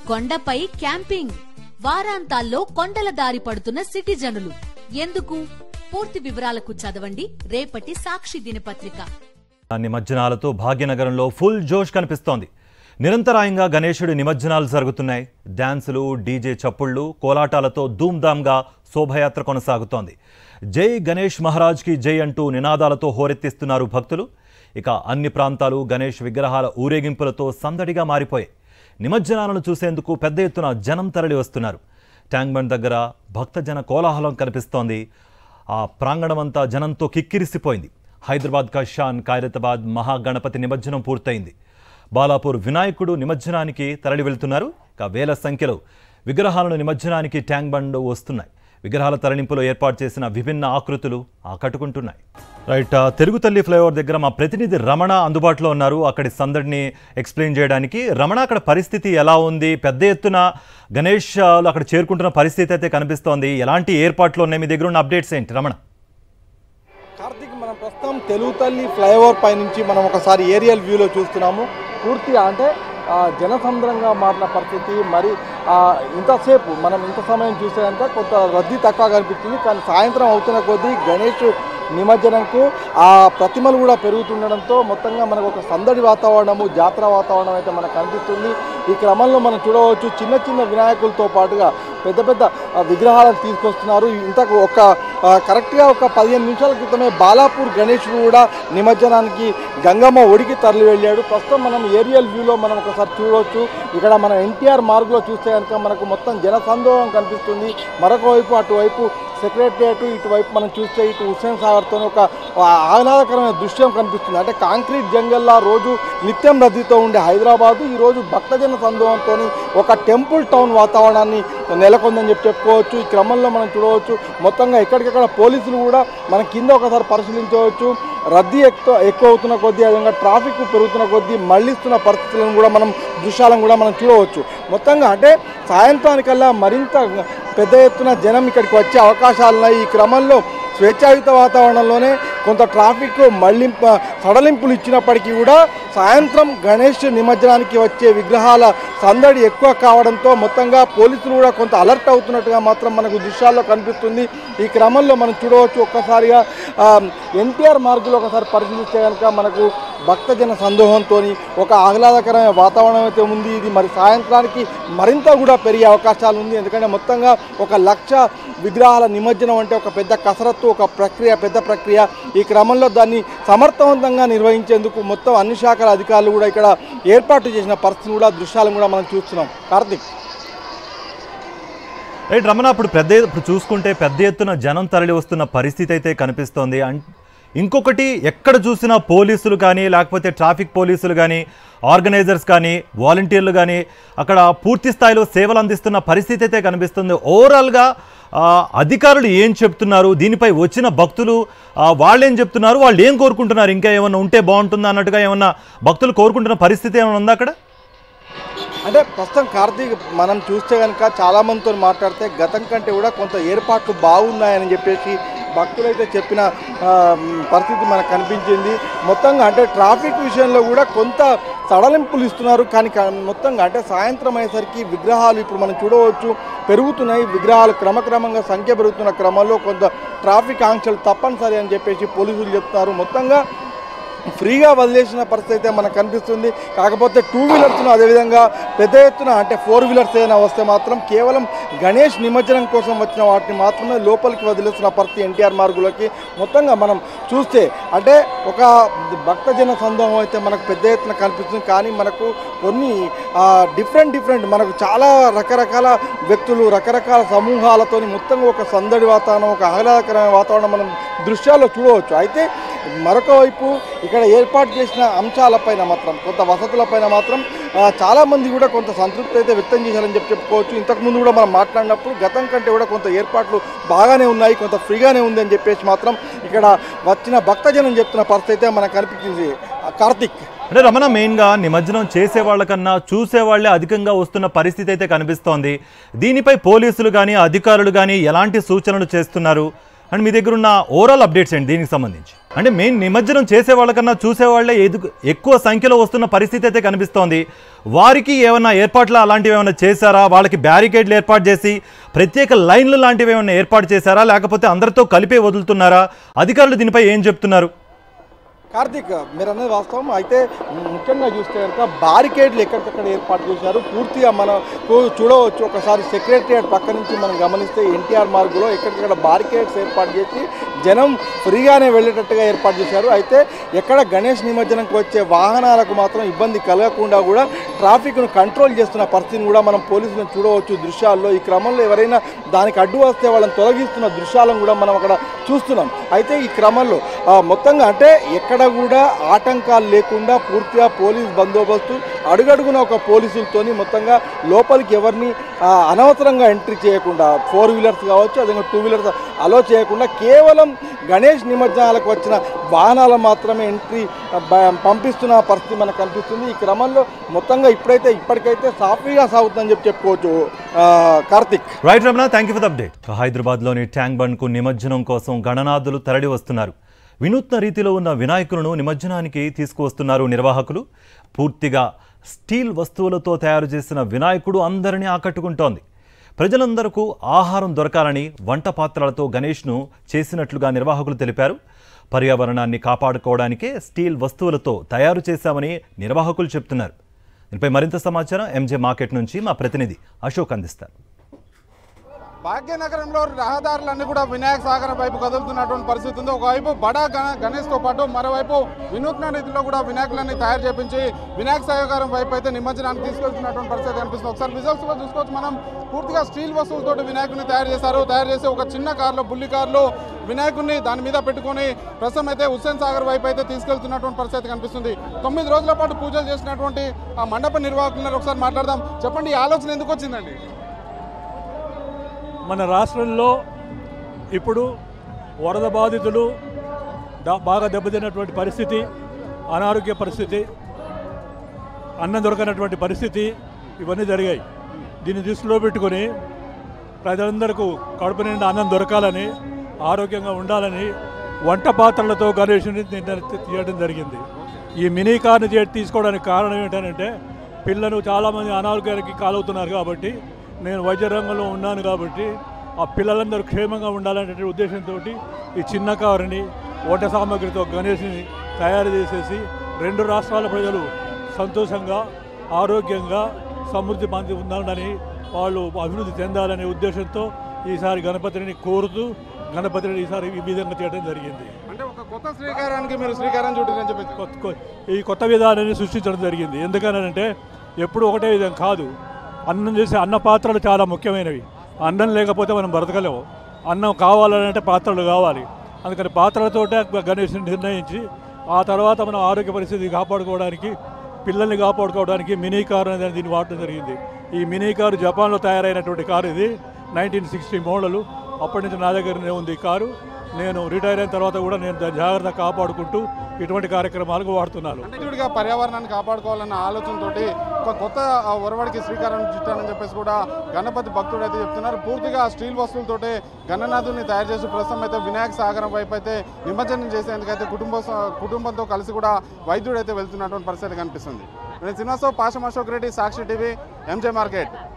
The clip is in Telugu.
కొండపై క్యాంపింగ్ వారాంతాల్లో కొండల దారి పడుతున్న సిటిజనులు ఎందుకు పూర్తి వివరాలకు చదవండి రేపటి సాక్షి దినపత్రిక నిమజ్జనాలతో భాగ్యనగరంలో ఫుల్ జోష్ కనిపిస్తోంది నిరంతరాయంగా గణేశుడి నిమజ్జనాలు జరుగుతున్నాయి డాన్సులు డీజే చప్పుళ్ళు కోలాటాలతో ధూమ్ధామ్గా శోభయాత్ర కొనసాగుతోంది జై గణేష్ మహారాజ్కి జై అంటూ నినాదాలతో హోరెత్తిస్తున్నారు భక్తులు ఇక అన్ని ప్రాంతాలు గణేష్ విగ్రహాల ఊరేగింపులతో సందడిగా మారిపోయాయి నిమజ్జనాలను చూసేందుకు పెద్ద ఎత్తున జనం తరలి వస్తున్నారు ట్యాంక్ బండ్ దగ్గర భక్తజన కోలాహలం కనిపిస్తోంది ఆ ప్రాంగణమంతా జనంతో కిక్కిరిసిపోయింది హైదరాబాద్ కషాన్ ఖైరతాబాద్ మహాగణపతి నిమజ్జనం పూర్తయింది బాలాపూర్ వినాయకుడు నిమజ్జనానికి తరలి వెళ్తున్నారు ఇక వేల సంఖ్యలో విగ్రహాలను నిమజ్జనానికి ట్యాంక్ బండ్ వస్తున్నాయి విగ్రహాల తరలింపులో ఏర్పాటు చేసిన విభిన్న ఆకృతులు ఆకట్టుకుంటున్నాయి రైట్ ఆ, తెలుగు తల్లి ఫ్లైఓవర్ దగ్గర మా ప్రతినిధి రమణ అందుబాటులో ఉన్నారు అక్కడి సందడిని ఎక్స్ప్లెయిన్ చేయడానికి రమణ అక్కడ పరిస్థితి ఎలా ఉంది పెద్ద ఎత్తున గణేష్ ఆ, అక్కడ చేరుకుంటున్న పరిస్థితి అయితే కనిపిస్తోంది ఎలాంటి ఏర్పాట్లు ఉన్నాయి మీ దగ్గర ఉన్న అప్డేట్స్ ఏంటి రమణ కార్తీక్ మనం ప్రస్తుతం తెలుగు తల్లి ఫ్లైఓవర్ పై నుంచి మనం ఒకసారి ఏరియల్ వ్యూలో చూస్తున్నాము పూర్తిగా అంటే ఆ, జనసంద్రంగా మారిన పరిస్థితి మరి ఆ, ఇంతసేపు మనం ఇంత సమయం చూసేదంటే కొంత రద్దీ తక్కువ కనిపించింది కానీ సాయంత్రం అవుతున్న కొద్దీ గణేష్ నిమజ్జనంకు ఆ ప్రతిమలు కూడా పెరుగుతుండడంతో మొత్తంగా మనకు ఒక సందడి వాతావరణము జాతర వాతావరణం అయితే మనకు కనిపిస్తుంది ఈ క్రమంలో మనం చూడవచ్చు చిన్న చిన్న వినాయకులతో పాటుగా పెద్ద పెద్ద ఆ, విగ్రహాలను తీసుకొస్తున్నారు ఇంతకు ఒక ఆ, కరెక్ట్గా ఒక పదిహేను నిమిషాల క్రితమే బాలాపూర్ గణేశుడు కూడా నిమజ్జనానికి గంగమ్మ ఒడికి తరలి వెళ్ళాడు ప్రస్తుతం మనం ఏరియల్ వ్యూలో మనం ఒకసారి చూడవచ్చు ఇక్కడ మనం ఎన్టీఆర్ మార్గులో చూస్తే కనుక మనకు మొత్తం జనసందోహం కనిపిస్తుంది మరొక వైపు అటువైపు సెక్రటరియట్ ఇటువైపు మనం చూస్తే ఇటు హుస్సేన్ సాగర్తో ఒక ఆహ్లాదకరమైన దృశ్యం కనిపిస్తుంది అంటే కాంక్రీట్ జంగల్లా రోజు నిత్యం రద్దీతో ఉండే హైదరాబాదు ఈరోజు భక్తజన సందోహంతో ఒక టెంపుల్ టౌన్ వాతావరణాన్ని నెలకొందని చెప్పి చెప్పుకోవచ్చు ఈ క్రమంలో మనం చూడవచ్చు మొత్తంగా ఎక్కడికక్కడ పోలీసులు కూడా మనం కింద ఒకసారి పరిశీలించవచ్చు రద్దీ ఎక్కువ ఎక్కువ అవుతున్న కొద్దీ అదేవిధంగా ట్రాఫిక్ పెరుగుతున్న కొద్దీ మళ్ళిస్తున్న పరిస్థితులను కూడా మనం దృశ్యాలను కూడా మనం చూడవచ్చు మొత్తంగా అంటే సాయంత్రానికల్లా మరింత పెద్ద ఎత్తున జనం ఇక్కడికి వచ్చే అవకాశాలు ఉన్నాయి ఈ క్రమంలో స్వేచ్ఛాయుత వాతావరణంలోనే కొంత ట్రాఫిక్ మళ్లింప సడలింపులు ఇచ్చినప్పటికీ కూడా సాయంత్రం గణేష్ నిమజ్జనానికి వచ్చే విగ్రహాల సందడి ఎక్కువ కావడంతో మొత్తంగా పోలీసులు కూడా కొంత అలర్ట్ అవుతున్నట్టుగా మాత్రం మనకు దృశ్యాల్లో కనిపిస్తుంది ఈ క్రమంలో మనం చూడవచ్చు ఒక్కసారిగా ఎన్టీఆర్ మార్గులో ఒకసారి పరిశీలిస్తే కనుక మనకు భక్తజన సందోహంతో ఒక ఆహ్లాదకరమైన వాతావరణం అయితే ఉంది ఇది మరి సాయంత్రానికి మరింత కూడా పెరిగే అవకాశాలు ఉంది ఎందుకంటే మొత్తంగా ఒక లక్ష విగ్రహాల నిమజ్జనం అంటే ఒక పెద్ద కసరత్తు ఒక ప్రక్రియ పెద్ద ప్రక్రియ ఈ క్రమంలో దాన్ని సమర్థవంతంగా నిర్వహించేందుకు మొత్తం అన్ని శాఖల అధికారులు కూడా ఇక్కడ ఏర్పాటు చేసిన పరిస్థితిని కూడా దృశ్యాలను కూడా మనం చూస్తున్నాం కార్తిక్ రైట్ రమణ ఇప్పుడు పెద్ద ఇప్పుడు చూసుకుంటే పెద్ద ఎత్తున జనం తరలి వస్తున్న పరిస్థితి అయితే కనిపిస్తోంది అన్ ఇంకొకటి ఎక్కడ చూసినా పోలీసులు కానీ లేకపోతే ట్రాఫిక్ పోలీసులు కానీ ఆర్గనైజర్స్ కానీ వాలంటీర్లు కానీ అక్కడ పూర్తి స్థాయిలో సేవలు అందిస్తున్న పరిస్థితి అయితే కనిపిస్తుంది ఓవరాల్గా ఆ, అధికారులు ఏం చెప్తున్నారు దీనిపై వచ్చిన భక్తులు ఆ, వాళ్ళు ఏం చెప్తున్నారు వాళ్ళు ఏం కోరుకుంటున్నారు ఇంకా ఏమన్నా ఉంటే బాగుంటుందా అన్నట్టుగా ఏమన్నా భక్తులు కోరుకుంటున్న పరిస్థితి ఏమైనా ఉందా అక్కడ అంటే ప్రస్తుతం కార్తీక్ మనం చూస్తే కనుక చాలా మందితో మాట్లాడితే గతం కంటే కూడా కొంత ఏర్పాట్లు బాగున్నాయని చెప్పేసి భక్తులైతే చెప్పిన ఆ, పరిస్థితి మనకు కనిపించింది మొత్తంగా అంటే ట్రాఫిక్ విషయంలో కూడా కొంత సడలింపులు ఇస్తున్నారు కానీ క- మొత్తంగా అంటే సాయంత్రం అయ్యేసరికి విగ్రహాలు ఇప్పుడు మనం చూడవచ్చు పెరుగుతున్నాయి విగ్రహాలు క్రమక్రమంగా సంఖ్య పెరుగుతున్న క్రమంలో కొంత ట్రాఫిక్ ఆంక్షలు తప్పనిసరి అని చెప్పేసి పోలీసులు చెప్తున్నారు మొత్తంగా ఫ్రీగా వదిలేసిన పరిస్థితి అయితే మనకు కనిపిస్తుంది కాకపోతే టూ వీలర్స్ను అదేవిధంగా పెద్ద ఎత్తున అంటే ఫోర్ వీలర్స్ ఏదైనా వస్తే మాత్రం కేవలం గణేష్ నిమజ్జనం కోసం వచ్చిన వాటిని మాత్రమే లోపలికి వదిలేస్తున్న పరిస్థితి ఎన్టీఆర్ మార్గులకి మొత్తంగా మనం చూస్తే అంటే ఒక భక్తజన సందోహం అయితే మనకు పెద్ద ఎత్తున కనిపిస్తుంది కానీ మనకు కొన్ని డిఫరెంట్ డిఫరెంట్ మనకు చాలా రకరకాల వ్యక్తులు రకరకాల సమూహాలతోని మొత్తంగా ఒక సందడి వాతావరణం ఒక ఆహ్లాదకరమైన వాతావరణం మనం దృశ్యాల్లో చూడవచ్చు అయితే మరొక వైపు ఇక్కడ ఏర్పాటు చేసిన అంశాలపైన మాత్రం కొంత వసతులపైన మాత్రం ఆ, చాలా మంది కూడా కొంత సంతృప్తి అయితే వ్యక్తం చేశారని చెప్పి చెప్పుకోవచ్చు ఇంతకుముందు కూడా మనం మాట్లాడినప్పుడు గతం కంటే కూడా కొంత ఏర్పాట్లు బాగానే ఉన్నాయి కొంత ఫ్రీగానే ఉంది అని చెప్పేసి మాత్రం ఇక్కడ వచ్చిన భక్తజనం చెప్తున్న పరిస్థితి అయితే మనకు కనిపించింది ఆ, కార్తిక్ అంటే రమణ మెయిన్గా నిమజ్జనం చేసే వాళ్ళకన్నా చూసే వాళ్ళే అధికంగా వస్తున్న పరిస్థితి అయితే కనిపిస్తోంది దీనిపై పోలీసులు కానీ అధికారులు కానీ ఎలాంటి సూచనలు చేస్తున్నారు అండ్ మీ దగ్గర ఉన్న ఓవరాల్ అప్డేట్స్ ఏంటి దీనికి సంబంధించి అంటే మెయిన్ నిమజ్జనం చేసే వాళ్ళకన్నా చూసే వాళ్ళే ఎదుగు ఎక్కువ సంఖ్యలో వస్తున్న పరిస్థితి అయితే కనిపిస్తోంది వారికి ఏమైనా ఏర్పాట్లు అలాంటివి ఏమైనా చేశారా వాళ్ళకి బ్యారికేడ్లు ఏర్పాటు చేసి ప్రత్యేక లైన్లు లాంటివి ఏమైనా ఏర్పాటు చేశారా లేకపోతే అందరితో కలిపే వదులుతున్నారా అధికారులు దీనిపై ఏం చెప్తున్నారు కార్తీక్ మీరు అన్నది వాస్తవం అయితే ముఖ్యంగా చూస్తే కనుక బారికేడ్లు ఎక్కడికక్కడ ఏర్పాటు చేశారు పూర్తిగా మనం చూ- చూడవచ్చు ఒకసారి సెక్రటరియట్ పక్క నుంచి మనం గమనిస్తే ఎన్టీఆర్ మార్గులో ఎక్కడికక్కడ బారికేడ్స్ ఏర్పాటు చేసి జనం ఫ్రీగానే వెళ్ళేటట్టుగా ఏర్పాటు చేశారు అయితే ఎక్కడ గణేష్ నిమజ్జనంకి వచ్చే వాహనాలకు మాత్రం ఇబ్బంది కలగకుండా కూడా ట్రాఫిక్ను కంట్రోల్ చేస్తున్న పరిస్థితిని కూడా మనం పోలీసులను చూడవచ్చు దృశ్యాల్లో ఈ క్రమంలో ఎవరైనా దానికి అడ్డు వస్తే వాళ్ళని తొలగిస్తున్న దృశ్యాలను కూడా మనం అక్కడ చూస్తున్నాం అయితే ఈ క్రమంలో ఆ, మొత్తంగా అంటే ఎక్కడ కూడా ఆటంకాలు లేకుండా పూర్తిగా పోలీస్ బందోబస్తు అడుగడుగున ఒక పోలీసులతోని మొత్తంగా లోపలికి ఎవరిని ఆ, అనవసరంగా ఎంట్రీ చేయకుండా ఫోర్ వీలర్స్ కావచ్చు అదేవిధంగా టూ వీలర్స్ అలో చేయకుండా కేవలం గణేష్ నిమజ్జనాలకు వచ్చిన వాహనాలు మాత్రమే ఎంట్రీ ఆ, బ- పంపిస్తున్న పరిస్థితి మనకు కనిపిస్తుంది ఈ క్రమంలో మొత్తంగా ఇప్పుడైతే ఇప్పటికైతే సాఫీగా సాగుతుందని చెప్పి చెప్పుకోవచ్చు ఆ, Karthik right Ramana thank you for the update హైదరాబాద్లోని ట్యాంక్ బండ్కు నిమజ్జనం కోసం గణనాథులు తరలి వస్తున్నారు వినూత్న రీతిలో ఉన్న వినాయకులను నిమజ్జనానికి తీసుకువస్తున్నారు నిర్వాహకులు పూర్తిగా స్టీల్ వస్తువులతో తయారు చేసిన వినాయకుడు అందరినీ ఆకట్టుకుంటోంది ప్రజలందరకు ఆహారం దొరకాలని వంట పాత్రలతో గణేష్ను చేసినట్లుగా నిర్వాహకులు తెలిపారు పర్యావరణాన్ని కాపాడుకోవడానికే స్టీల్ వస్తువులతో తయారు చేశామని నిర్వాహకులు చెప్తున్నారు దీనిపై మరింత సమాచారం ఎంజే మార్కెట్ నుంచి మా ప్రతినిధి అశోక్ అందిస్తారు భాగ్యనగరంలో రహదారులన్నీ కూడా వినాయక సాగరం వైపు కదులుతున్నటువంటి పరిస్థితి ఉంది ఒకవైపు బడా గణ- గణేష్తో పాటు మరోవైపు వినూత్న రీతిలో కూడా వినాయకులన్నీ తయారు చేపించి వినాయక సాగరం వైపు అయితే నిమజ్జనానికి తీసుకెళ్తున్నటువంటి పరిస్థితి కనిపిస్తుంది ఒకసారి విజువల్స్ లో చూసుకోవచ్చు మనం పూర్తిగా స్టీల్ వస్తువులతో వినాయకుడిని తయారు చేశారు తయారు చేసి ఒక చిన్న కారులో బుల్లి కారులో వినాయకుడిని దాని మీద పెట్టుకొని ప్రస్తుతం అయితే హుస్సేన్ సాగర్ వైపు అయితే తీసుకెళ్తున్నటువంటి పరిస్థితి కనిపిస్తుంది తొమ్మిది రోజుల పాటు పూజలు చేసినటువంటి ఆ మండప నిర్వాహకులను ఒకసారి మాట్లాడదాం చెప్పండి ఈ ఆలోచన ఎందుకు వచ్చిందండి మన రాష్ట్రంలో ఇప్పుడు వరద బాధితులు దా- బాగా దెబ్బతిన్నటువంటి పరిస్థితి అనారోగ్య పరిస్థితి అన్నం దొరకనటువంటి పరిస్థితి ఇవన్నీ జరిగాయి దీన్ని దృష్టిలో పెట్టుకొని ప్రజలందరికీ కడుపు నిండా అన్నం దొరకాలని ఆరోగ్యంగా ఉండాలని వంట పాత్రలతో గణేషుని నిన్న తీయడం జరిగింది ఈ మినీ కార్ని చే- తీసుకోవడానికి కారణం ఏంటంటే పిల్లలు చాలామంది అనారోగ్యానికి కాలవుతున్నారు కాబట్టి నేను వైద్య రంగంలో ఉన్నాను కాబట్టి ఆ పిల్లలందరూ క్షేమంగా ఉండాలనే ఉద్దేశంతో ఈ చిన్న కారుని వంట సామాగ్రితో గణేష్ని తయారు చేసేసి రెండు రాష్ట్రాల ప్రజలు సంతోషంగా ఆరోగ్యంగా సమృద్ధి పొంది ఉండాలని వాళ్ళు అభివృద్ధి చెందాలనే ఉద్దేశంతో ఈసారి గణపతిని కోరుతూ గణపతిని ఈసారి ఈ విధంగా చేయడం జరిగింది అంటే ఒక కొత్త శ్రీకారానికి మీరు శ్రీకారం చుట్టారని చెప్పి కొత్త కొ- ఈ కొత్త విధానాన్ని సృష్టించడం జరిగింది ఎందుకనంటే ఎప్పుడు ఒకటే విధం కాదు అన్నం చేసే అన్న పాత్రలు చాలా ముఖ్యమైనవి అన్నం లేకపోతే మనం బ్రతకలేము అన్నం కావాలంటే పాత్రలు కావాలి అందుకని పాత్రలతోటే గణేష్ని నిర్ణయించి ఆ తర్వాత మనం ఆరోగ్య పరిస్థితి కాపాడుకోవడానికి పిల్లల్ని కాపాడుకోవడానికి మినీ కారు అనేది దీన్ని వాడటం జరిగింది ఈ మినీ కారు జపాన్లో తయారైనటువంటి కారు ఇది నైన్టీన్ సిక్స్టీ మోడలు అప్పటి నుంచి నా దగ్గరనే ఉంది ఈ కారు నేను రిటైర్ అయిన తర్వాత కూడా నేను దాన్ని జాగ్రత్తగా కాపాడుకుంటూ ఇటువంటి కార్యక్రమాలకు వాడుతున్నాను అన్నిటిగా పర్యావరణాన్ని కాపాడుకోవాలన్న ఆలోచనతోటి ఒక కొత్త ఆ, ఒరవడికి శ్రీకారం చుట్టానని చెప్పేసి కూడా గణపతి భక్తుడు అయితే చెప్తున్నారు పూర్తిగా స్టీల్ వస్తువులతోటి గణనాథుని తయారు చేసి ప్రస్తుతం అయితే వినాయక సాగరం వైపు అయితే నిమజ్జనం చేసేందుకైతే కుటుంబ కుటుంబంతో కలిసి కూడా వైద్యుడు అయితే వెళ్తున్నటువంటి పరిస్థితి కనిపిస్తుంది నేను Srinivasa Rao Pasham Ashok Reddy Sakshi TV MJ market